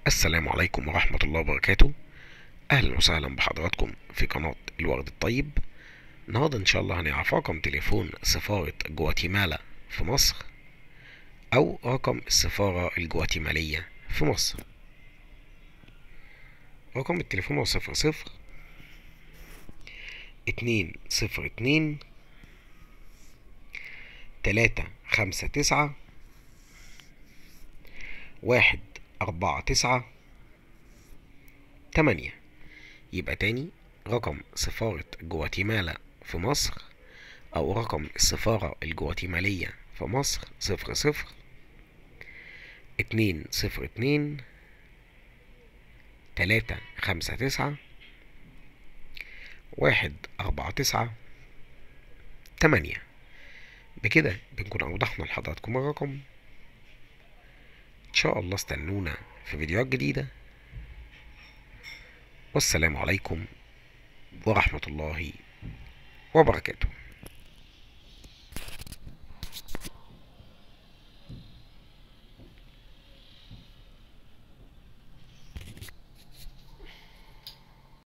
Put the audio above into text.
السلام عليكم ورحمة الله وبركاته أهلا وسهلا بحضراتكم في قناة الورد الطيب النهاردة إن شاء الله هنعرف رقم تليفون سفارة جواتيمالا في مصر أو رقم السفارة الجواتيمالية في مصر رقم التليفون هو صفر صفر اتنين صفر اتنين تلاتة خمسة تسعة واحد أربعة تسعة تمانية يبقى تاني رقم سفارة جواتيمالا في مصر أو رقم السفارة الجواتيمالية في مصر صفر صفر اتنين صفر اتنين تلاتة خمسة تسعة واحد أربعة تسعة تمانية بكده بنكون أوضحنا لحضراتكم الرقم إن شاء الله استنونا في فيديوهات جديدة والسلام عليكم ورحمة الله وبركاته